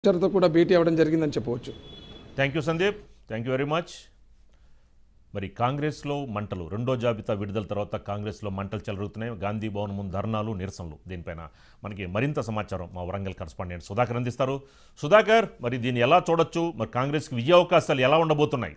చర్తో కూడా భేటీ అవ్వడం జరిగిందని చెప్పవచ్చు thank you Sandeep thank you very much మరి కాంగ్రెస్లో మంటలు రెండో జాబితా విడుదల తర్వాత కాంగ్రెస్లో మంటలు చెలరుగుతున్నాయి గాంధీ భవన్ ముందు ధర్నాలు నిరసనలు దీనిపైన మనకి మరింత సమాచారం మా వరంగల్ కరస్పాండెంట్ సుధాకర్ అందిస్తారు సుధాకర్ మరి దీన్ని ఎలా చూడొచ్చు మరి కాంగ్రెస్కి విజయావకాశాలు ఎలా ఉండబోతున్నాయి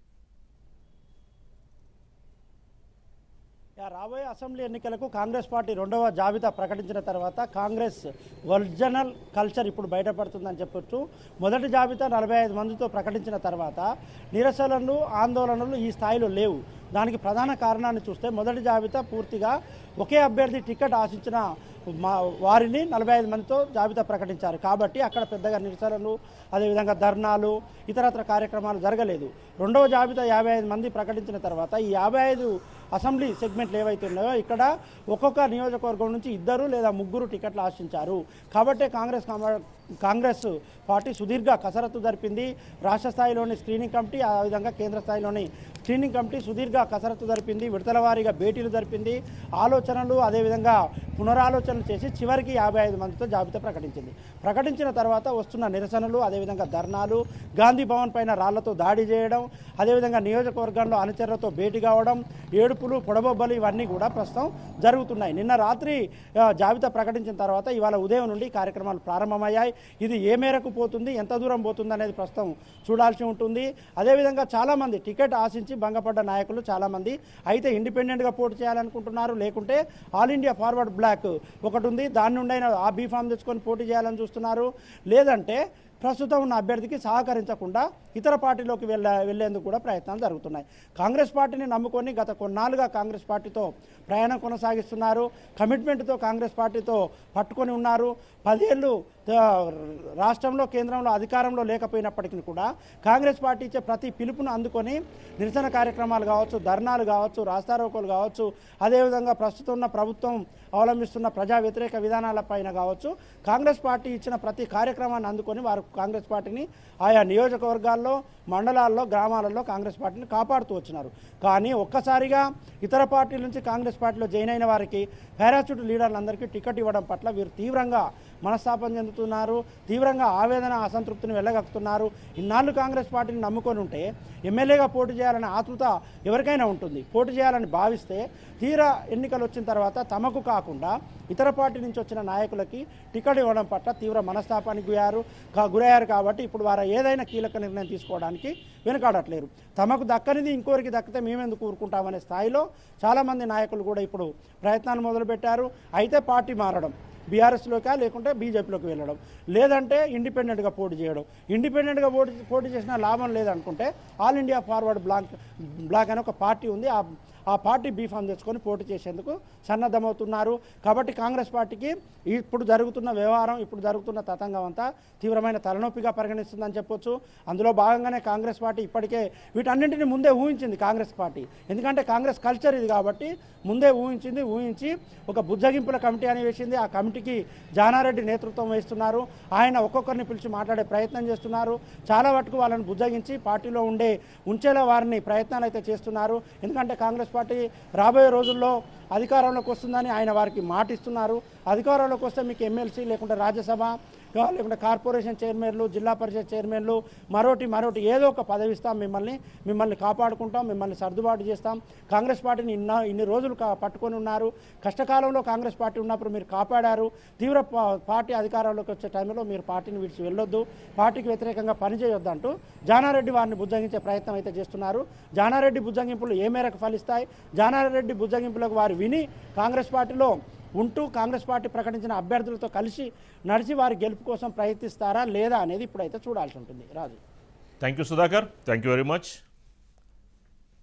యా, రాబోయే అసెంబ్లీ ఎన్నికలకు కాంగ్రెస్ పార్టీ రెండవ జాబితా ప్రకటించిన తర్వాత కాంగ్రెస్ ఒరిజినల్ కల్చర్ ఇప్పుడు బయటపడుతుందని చెప్పొచ్చు మొదటి జాబితా నలభై ఐదు మందితో ప్రకటించిన తర్వాత నిరసనలు ఆందోళనలు ఈ స్థాయిలో లేవు దానికి ప్రధాన కారణాన్ని చూస్తే మొదటి జాబితా పూర్తిగా ఒకే అభ్యర్థి టికెట్ ఆశించిన మా వారిని నలభై ఐదు మందితో జాబితా ప్రకటించారు కాబట్టి అక్కడ పెద్దగా నిరసనలు అదేవిధంగా ధర్నాలు ఇతరత్ర కార్యక్రమాలు జరగలేదు రెండవ జాబితా యాభై ఐదు మంది ప్రకటించిన తర్వాత ఈ యాభై ఐదు అసెంబ్లీ సెగ్మెంట్లు ఏవైతే ఉన్నాయో ఇక్కడ ఒక్కొక్క నియోజకవర్గం నుంచి ఇద్దరు లేదా ముగ్గురు టికెట్లు ఆశించారు కాబట్టే కాంగ్రెస్ కామ- కాంగ్రెస్ పార్టీ సుదీర్ఘ కసరత్తు జరిపింది రాష్ట్ర స్థాయిలోని స్క్రీనింగ్ కమిటీ ఆ విధంగా కేంద్ర స్థాయిలోని స్క్రీనింగ్ కమిటీ సుదీర్ఘ కసరత్తు జరిపింది విడతల వారీగా భేటీలు జరిపింది ఆలోచనలు అదేవిధంగా పునరాలోచనలు చేసి చివరికి యాభై ఐదు మందితో జాబితా ప్రకటించింది ప్రకటించిన తర్వాత వస్తున్న నిరసనలు అదేవిధంగా ధర్నాలు గాంధీ భవన్ పైన రాళ్లతో దాడి చేయడం అదేవిధంగా నియోజకవర్గంలో అనుచరులతో భేటీ కావడం ఏడుపులు పొడబొబ్బలు ఇవన్నీ కూడా ప్రస్తుతం జరుగుతున్నాయి నిన్న రాత్రి ఆ, జాబితా ప్రకటించిన తర్వాత ఇవాళ ఉదయం నుండి కార్యక్రమాలు ప్రారంభమయ్యాయి ఇది ఏ మేరకు పోతుంది ఎంత దూరం పోతుంది అనేది ప్రస్తుతం చూడాల్సి ఉంటుంది అదేవిధంగా చాలామంది టికెట్ ఆశించి భంగపడ్డ నాయకులు చాలామంది అయితే ఇండిపెండెంట్గా పోటీ చేయాలనుకుంటున్నారు లేకుంటే ఆల్ ఇండియా ఫార్వర్డ్ బ్లాక్ ఒకటి ఉంది దాని నుండి అయినా ఆ బీఫామ్ తెచ్చుకొని పోటీ చేయాలని చూస్తున్నారు లేదంటే ప్రస్తుతం ఉన్న అభ్యర్థికి సహకరించకుండా ఇతర పార్టీలోకి వెళ్ళ వెళ్లేందుకు కూడా ప్రయత్నాలు జరుగుతున్నాయి కాంగ్రెస్ పార్టీని నమ్ముకొని గత కొన్నాళ్ళుగా కాంగ్రెస్ పార్టీతో ప్రయాణం కొనసాగిస్తున్నారు కమిట్మెంట్తో కాంగ్రెస్ పార్టీతో పట్టుకొని ఉన్నారు పదేళ్ళు ఆ, రాష్ట్రంలో కేంద్రంలో అధికారంలో లేకపోయినప్పటికీ కూడా కాంగ్రెస్ పార్టీ ఇచ్చే ప్రతి పిలుపును అందుకొని నిరసన కార్యక్రమాలు కావచ్చు ధర్నాలు కావచ్చు రాస్తారోకోలు కావచ్చు అదేవిధంగా ప్రస్తుతం ఉన్న ప్రభుత్వం అవలంబిస్తున్న ప్రజా వ్యతిరేక విధానాలపైన కావచ్చు కాంగ్రెస్ పార్టీ ఇచ్చిన ప్రతి కార్యక్రమాన్ని అందుకొని వారు కాంగ్రెస్ పార్టీని ఆయా నియోజకవర్గాల్లో మండలాల్లో గ్రామాలలో కాంగ్రెస్ పార్టీని కాపాడుతూ వచ్చినారు కానీ ఒక్కసారిగా ఇతర పార్టీల నుంచి కాంగ్రెస్ పార్టీలో జాయిన్ అయిన వారికి పారాచూట్ లీడర్లందరికీ టికెట్ ఇవ్వడం పట్ల వీరు తీవ్రంగా మనస్తాపం చెందుతున్నారు తీవ్రంగా ఆవేదన అసంతృప్తిని వెళ్ళగక్కుతున్నారు ఇన్నాళ్ళు కాంగ్రెస్ పార్టీని నమ్ముకొని ఉంటే ఎమ్మెల్యేగా పోటీ చేయాలనే ఆతృత ఎవరికైనా ఉంటుంది పోటీ చేయాలని భావిస్తే తీరా ఎన్నికలు వచ్చిన తర్వాత తమకు కాకుండా ఇతర పార్టీ నుంచి వచ్చిన నాయకులకి టికెట్ ఇవ్వడం పట్ల తీవ్ర మనస్తాపానికి గురయ్యారు కా- గురయ్యారు కాబట్టి ఇప్పుడు వారు ఏదైనా కీలక నిర్ణయం తీసుకోవడానికి వెనుకాడట్లేరు తమకు దక్కనిది ఇంకోరికి దక్కితే మేమెందుకు ఊరుకుంటామనే స్థాయిలో చాలామంది నాయకులు కూడా ఇప్పుడు ప్రయత్నాలు మొదలుపెట్టారు అయితే పార్టీ మారడం బీఆర్ఎస్లోకా లేకుంటే బీజేపీలోకి వెళ్ళడం లేదంటే ఇండిపెండెంట్గా పోటీ చేయడం ఇండిపెండెంట్గా పోటీ పోటీ చేసిన లాభం లేదనుకుంటే ఆల్ ఇండియా ఫార్వర్డ్ బ్లాక్ బ్లాక్ అనే ఒక పార్టీ ఉంది ఆ ఆ పార్టీ బీఫామ్ తెచ్చుకొని పోటీ చేసేందుకు సన్నద్ధమవుతున్నారు కాబట్టి కాంగ్రెస్ పార్టీకి ఇప్పుడు జరుగుతున్న వ్యవహారం ఇప్పుడు జరుగుతున్న తతంగం అంతా తీవ్రమైన తలనొప్పిగా పరిగణిస్తుందని చెప్పొచ్చు అందులో భాగంగానే కాంగ్రెస్ పార్టీ ఇప్పటికే వీటన్నింటిని ముందే ఊహించింది కాంగ్రెస్ పార్టీ ఎందుకంటే కాంగ్రెస్ కల్చర్ ఇది కాబట్టి ముందే ఊహించింది ఊహించి ఒక బుజ్జగింపుల కమిటీ అని వేసింది ఆ కమిటీకి జానారెడ్డి నేతృత్వం వహిస్తున్నారు ఆయన ఒక్కొక్కరిని పిలిచి మాట్లాడే ప్రయత్నం చేస్తున్నారు చాలా మటుకు వాళ్ళని బుజ్జగించి పార్టీలో ఉండే ఉంచేలా వారిని ప్రయత్నాలు అయితే చేస్తున్నారు ఎందుకంటే కాంగ్రెస్ పార్టీ రాబోయే రోజుల్లో అధికారంలోకి వస్తుందని ఆయన వారికి మాటిస్తున్నారు అధికారంలోకి వస్తే మీకు ఎమ్మెల్సీ లేకుంటే రాజ్యసభ గా లేకుంటే కార్పొరేషన్ చైర్మన్లు జిల్లా పరిషత్ చైర్మన్లు మరోటి మరోటి ఏదో ఒక పదవి ఇస్తాం మిమ్మల్ని మిమ్మల్ని కాపాడుకుంటాం మిమ్మల్ని సర్దుబాటు చేస్తాం కాంగ్రెస్ పార్టీని ఇన్న ఇన్ని రోజులు కా- పట్టుకొని ఉన్నారు కష్టకాలంలో కాంగ్రెస్ పార్టీ ఉన్నప్పుడు మీరు కాపాడారు తీవ్ర పా- పార్టీ అధికారంలోకి వచ్చే టైంలో మీరు పార్టీని విడిచి వెళ్ళొద్దు పార్టీకి వ్యతిరేకంగా పనిచేయొద్దు అంటూ జానారెడ్డి వారిని బుజ్జగించే ప్రయత్నం అయితే చేస్తున్నారు జానారెడ్డి బుజ్జగింపులు ఏ మేరకు ఫలిస్తాయి జానారెడ్డి బుజ్జగింపులకు వారు విని కాంగ్రెస్ పార్టీలో ఉంటూ కాంగ్రెస్ పార్టీ ప్రకటించిన అభ్యర్థులతో కలిసి నడిచి వారి గెలుపు కోసం ప్రయత్నిస్తారా లేదా అనేది ఇప్పుడైతే చూడాల్సి ఉంటుంది Raju thank you Sudhakar thank you very much